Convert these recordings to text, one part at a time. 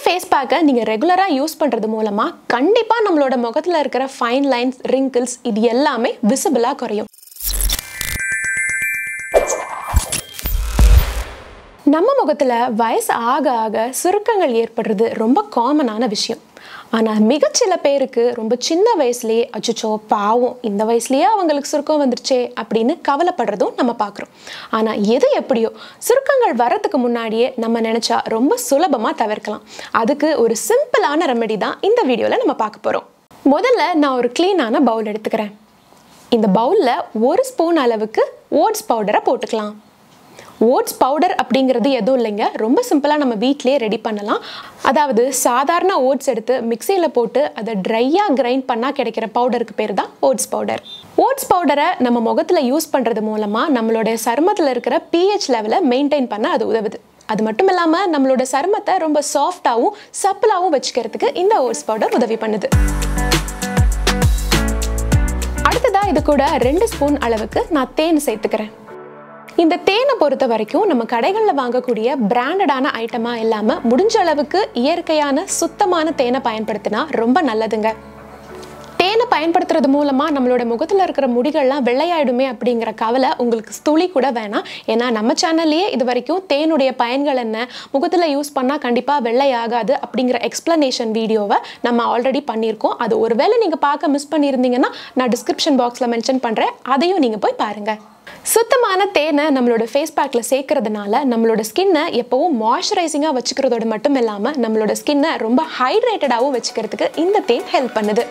face பேக்கை நீங்கள் ரெகுலராக யூஸ் பண்ணுறது மூலமாக கண்டிப்பாக நம்மளோட முகத்தில் இருக்கிற ஃபைன் லைன்ஸ் ரிங்கிள்ஸ் இது எல்லாமே விசிபிளாக குறையும் நம்ம முகத்தில் வயசு ஆக ஆக சுருக்கங்கள் ஏற்படுறது ரொம்ப காமனான விஷயம் ஆனால் மிகச்சில பேருக்கு ரொம்ப சின்ன வயசுலேயே அச்சுச்சோ பாவம் இந்த வயசுலேயே அவங்களுக்கு சுருக்கம் வந்துருச்சே அப்படின்னு கவலைப்படுறதும் நம்ம பார்க்குறோம் ஆனால் எது எப்படியோ சுருக்கங்கள் வரத்துக்கு முன்னாடியே நம்ம நினச்சா ரொம்ப சுலபமாக தவிர்க்கலாம் அதுக்கு ஒரு சிம்பிளான ரெமெடி தான் இந்த வீடியோவில் நம்ம பார்க்க போகிறோம் முதல்ல நான் ஒரு க்ளீனான பவுல் எடுத்துக்கிறேன் இந்த பவுலில் ஒரு ஸ்பூன் அளவுக்கு ஓட்ஸ் பவுடரை போட்டுக்கலாம் ஓட்ஸ் பவுடர் அப்படிங்கிறது எதுவும் இல்லைங்க ரொம்ப சிம்பிளாக நம்ம வீட்டிலே ரெடி பண்ணலாம் அதாவது சாதாரண ஓட்ஸ் எடுத்து மிக்சியில் போட்டு அதை ட்ரையாக கிரைண்ட் பண்ணால் கிடைக்கிற பவுடருக்கு பேர் தான் ஓட்ஸ் பவுடர் ஓட்ஸ் பவுடரை நம்ம முகத்தில் யூஸ் பண்ணுறது மூலமாக நம்மளுடைய சருமத்தில் இருக்கிற பிஹெச் லெவலை மெயின்டைன் பண்ண அது உதவுது அது மட்டும் இல்லாமல் நம்மளோட சருமத்தை ரொம்ப சாஃப்டாகவும் சப்பிளாகவும் வச்சுக்கிறதுக்கு இந்த ஓட்ஸ் பவுடர் உதவி பண்ணுது அடுத்ததா இது கூட ரெண்டு ஸ்பூன் அளவுக்கு நான் தேன் சேர்த்துக்கிறேன் இந்த தேனை பொறுத்த வரைக்கும் நம்ம கடைகளில் வாங்கக்கூடிய பிராண்டடான ஐட்டமாக இல்லாமல் முடிஞ்ச அளவுக்கு இயற்கையான சுத்தமான தேனை பயன்படுத்தினா ரொம்ப நல்லதுங்க தேனை பயன்படுத்துறது மூலமாக நம்மளோட முகத்தில் இருக்கிற முடிகள்லாம் வெள்ளையாயிடுமே அப்படிங்கிற கவலை உங்களுக்கு துளி கூட வேணாம் ஏன்னா நம்ம சேனல்லையே இது வரைக்கும் தேனுடைய பயன்கள் என்ன முகத்தில் யூஸ் பண்ணால் கண்டிப்பாக வெள்ளையாகாது அப்படிங்கிற எக்ஸ்ப்ளனேஷன் வீடியோவை நம்ம ஆல்ரெடி பண்ணியிருக்கோம் அது ஒருவேளை நீங்கள் பார்க்க மிஸ் பண்ணியிருந்தீங்கன்னா நான் டிஸ்கிரிப்ஷன் பாக்ஸில் மென்ஷன் பண்ணுறேன் அதையும் நீங்கள் போய் பாருங்கள் சுத்தமான தேனை நம்மளோட ஃபேஸ் பேக்கில் சேர்க்கறதுனால நம்மளோட ஸ்கின்னை எப்போவும் மாய்ஸ்சரைசிங்காக வச்சுக்கிறதோட மட்டும் இல்லாமல் நம்மளோட ஸ்கின்னை ரொம்ப ஹைட்ரேட்டடாகவும் வச்சுக்கிறதுக்கு இந்த தேன் ஹெல்ப் பண்ணுது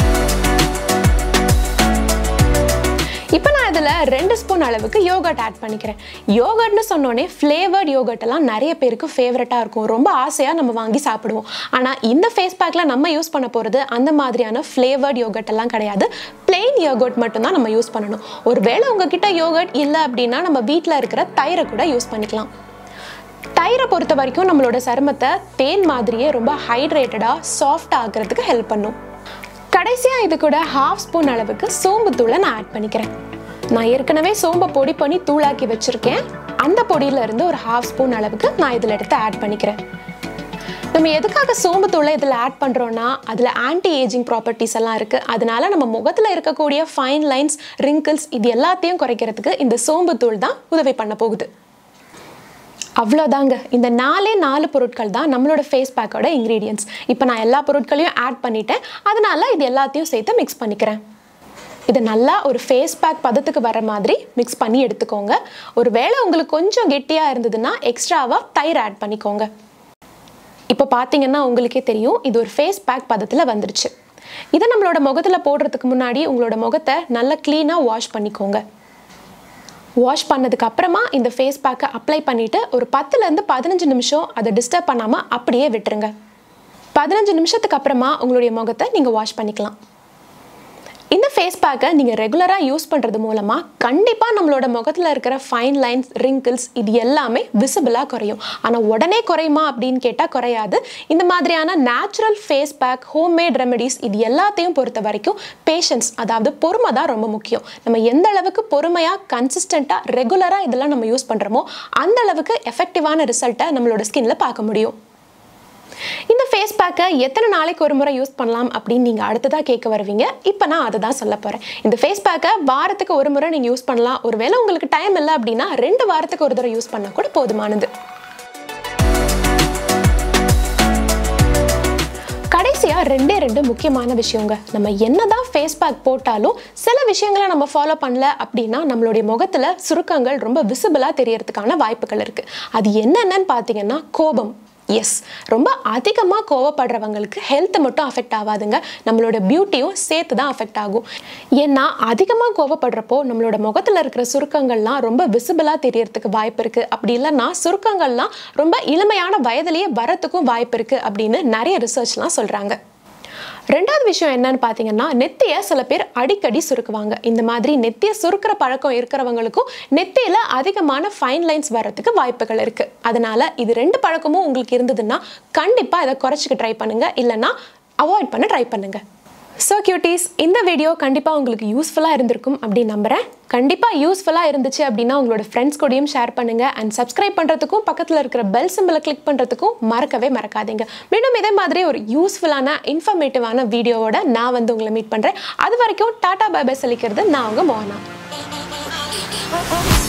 இப்போ நான் இதில் ரெண்டு ஸ்பூன் அளவுக்கு யோகர்ட் ஆட் பண்ணிக்கிறேன் யோகர்ட்னு சொன்னோடனே ஃப்ளேவர்ட் யோகர்ட் எல்லாம் நிறைய பேருக்கு ஃபேவரட்டாக இருக்கும் ரொம்ப ஆசையாக நம்ம வாங்கி சாப்பிடுவோம் ஆனால் இந்த ஃபேஸ் பேக்கில் நம்ம யூஸ் பண்ண போகிறது அந்த மாதிரியான ஃப்ளேவர்ட் யோகர்ட் எல்லாம் கிடையாது பிளெயின் யோகர்ட் மட்டும்தான் நம்ம யூஸ் பண்ணணும் ஒருவேளை உங்ககிட்ட யோகர்ட் இல்லை அப்படின்னா நம்ம வீட்டில் இருக்கிற தயிரை கூட யூஸ் பண்ணிக்கலாம் தயிரை பொறுத்த வரைக்கும் நம்மளோட சருமத்தை தேன் மாதிரியே ரொம்ப ஹைட்ரேட்டடாக சாஃப்ட் ஆகிறதுக்கு ஹெல்ப் பண்ணும் கடைசியாக இது கூட ஹாஃப் ஸ்பூன் அளவுக்கு சோம்பு தூளை நான் ஆட் பண்ணிக்கிறேன் நான் ஏற்கனவே சோம்பை பொடி பண்ணி தூளாக்கி வச்சுருக்கேன் அந்த பொடியில இருந்து ஒரு ஹாஃப் ஸ்பூன் அளவுக்கு நான் இதில் எடுத்து ஆட் பண்ணிக்கிறேன் நம்ம எதுக்காக சோம்பு தூளை இதில் ஆட் பண்ணுறோன்னா அதில் ஆன்டி ஏஜிங் ப்ராப்பர்ட்டிஸ் எல்லாம் இருக்குது அதனால நம்ம முகத்தில் இருக்கக்கூடிய ஃபைன் லைன்ஸ் ரிங்கிள்ஸ் இது எல்லாத்தையும் குறைக்கிறதுக்கு இந்த சோம்பு தூள் தான் உதவி பண்ண போகுது அவ்வளோதாங்க இந்த நாலே நாலு பொருட்கள் தான் நம்மளோட ஃபேஸ் பேக்கோட இன்க்ரீடியன்ஸ் இப்போ நான் எல்லா பொருட்களையும் ஆட் பண்ணிட்டேன் அதனால இது எல்லாத்தையும் சேர்த்து மிக்ஸ் பண்ணிக்கிறேன் இது நல்லா ஒரு ஃபேஸ் பேக் பதத்துக்கு வர மாதிரி மிக்ஸ் பண்ணி எடுத்துக்கோங்க ஒரு வேளை உங்களுக்கு கொஞ்சம் கெட்டியாக இருந்ததுன்னா எக்ஸ்ட்ராவாக தயிர் ஆட் பண்ணிக்கோங்க இப்போ பார்த்தீங்கன்னா உங்களுக்கே தெரியும் இது ஒரு ஃபேஸ் பேக் பதத்தில் வந்துருச்சு இதை நம்மளோட முகத்தில் போடுறதுக்கு முன்னாடி உங்களோட முகத்தை நல்லா க்ளீனாக வாஷ் பண்ணிக்கோங்க வாஷ் பண்ணதுக்கு அப்புறமா இந்த ஃபேஸ் பேக்கை அப்ளை பண்ணிவிட்டு ஒரு பத்துலேருந்து பதினஞ்சு நிமிஷம் அதை டிஸ்டர்ப் பண்ணாமல் அப்படியே விட்டுருங்க பதினஞ்சு நிமிஷத்துக்கு அப்புறமா உங்களுடைய முகத்தை நீங்கள் வாஷ் பண்ணிக்கலாம் இந்த ஃபேஸ் பேக்கை நீங்கள் ரெகுலராக யூஸ் பண்ணுறது மூலமாக கண்டிப்பாக நம்மளோட முகத்தில் இருக்கிற ஃபைன் லைன்ஸ் ரிங்கிள்ஸ் இது எல்லாமே விசிபிளாக குறையும் ஆனால் உடனே குறையுமா அப்படின்னு கேட்டால் குறையாது இந்த மாதிரியான natural face pack homemade remedies இது எல்லாத்தையும் பொறுத்த வரைக்கும் பேஷன்ஸ் அதாவது பொறுமை தான் ரொம்ப முக்கியம் நம்ம எந்த அளவுக்கு பொறுமையாக கன்சிஸ்டண்ட்டாக ரெகுலராக இதெல்லாம் நம்ம யூஸ் பண்ணுறோமோ அந்த அளவுக்கு எஃபெக்டிவான ரிசல்ட்டை நம்மளோட ஸ்கின்ல பார்க்க முடியும் இந்த ஃபேஸ் பேக்கை எத்தனை நாளைக்கு ஒரு முறை யூஸ் பண்ணலாம் அப்படின்னு நீங்கள் அடுத்ததாக கேட்க வருவீங்க இப்போ நான் அதை தான் சொல்ல போகிறேன் இந்த ஃபேஸ் பேக்கை வாரத்துக்கு ஒரு முறை நீங்கள் யூஸ் பண்ணலாம் ஒருவேளை உங்களுக்கு டைம் இல்லை அப்படின்னா ரெண்டு வாரத்துக்கு ஒரு தடவை யூஸ் பண்ணால் கூட போதுமானது கடைசியாக ரெண்டே ரெண்டு முக்கியமான விஷயங்க நம்ம என்னதான் ஃபேஸ் பேக் போட்டாலும் சில விஷயங்களை நம்ம ஃபாலோ பண்ணல அப்படின்னா நம்மளுடைய முகத்தில் சுருக்கங்கள் ரொம்ப விசிபிளாக தெரியறதுக்கான வாய்ப்புகள் இருக்குது அது என்னென்னு பார்த்தீங்கன்னா கோபம் எஸ் ரொம்ப அதிகமாக கோவப்படுறவங்களுக்கு ஹெல்த் மட்டும் அஃபெக்ட் ஆகாதுங்க நம்மளோட பியூட்டியும் சேர்த்து தான் அஃபெக்ட் ஆகும் ஏன்னா அதிகமாக கோவப்படுறப்போ நம்மளோட முகத்தில் இருக்கிற சுருக்கங்கள்லாம் ரொம்ப விசிபிளாக தெரியறதுக்கு வாய்ப்பு இருக்குது அப்படி இல்லைன்னா சுருக்கங்கள்லாம் ரொம்ப இளமையான வயதிலேயே வரத்துக்கும் வாய்ப்பு இருக்குது அப்படின்னு நிறைய ரிசர்ச்லாம் சொல்கிறாங்க ரெண்டாவது விஷயம் என்னன்னு பார்த்தீங்கன்னா நெத்தியை சில பேர் அடிக்கடி சுருக்குவாங்க இந்த மாதிரி நெத்தியை சுருக்கிற பழக்கம் இருக்கிறவங்களுக்கும் நெத்தியில் அதிகமான ஃபைன் லைன்ஸ் வர்றதுக்கு வாய்ப்புகள் இருக்குது அதனால இது ரெண்டு பழக்கமும் உங்களுக்கு இருந்ததுன்னா கண்டிப்பாக இதை குறைச்சிக்க ட்ரை பண்ணுங்க இல்லைன்னா அவாய்ட் பண்ண ட்ரை பண்ணுங்க ஸோ கியூட்டீஸ் இந்த வீடியோ கண்டிப்பாக உங்களுக்கு யூஸ்ஃபுல்லாக இருந்திருக்கும் அப்படின்னு நம்புகிறேன் கண்டிப்பாக யூஸ்ஃபுல்லாக இருந்துச்சு அப்படின்னா உங்களோட ஃப்ரெண்ட்ஸ் கூடயும் ஷேர் பண்ணுங்கள் அண்ட் சப்ஸ்கிரைப் பண்ணுறதுக்கும் பக்கத்தில் இருக்கிற பெல் சிம்பிளை கிளிக் பண்ணுறதுக்கும் மறக்கவே மறக்காதீங்க மீண்டும் இதே மாதிரி ஒரு யூஸ்ஃபுல்லான இன்ஃபர்மேட்டிவான வீடியோவோட நான் வந்து உங்களை மீட் பண்ணுறேன் அது வரைக்கும் டாடா பை பை சொல்லிக்கிறது நான் உங்கள் மோனா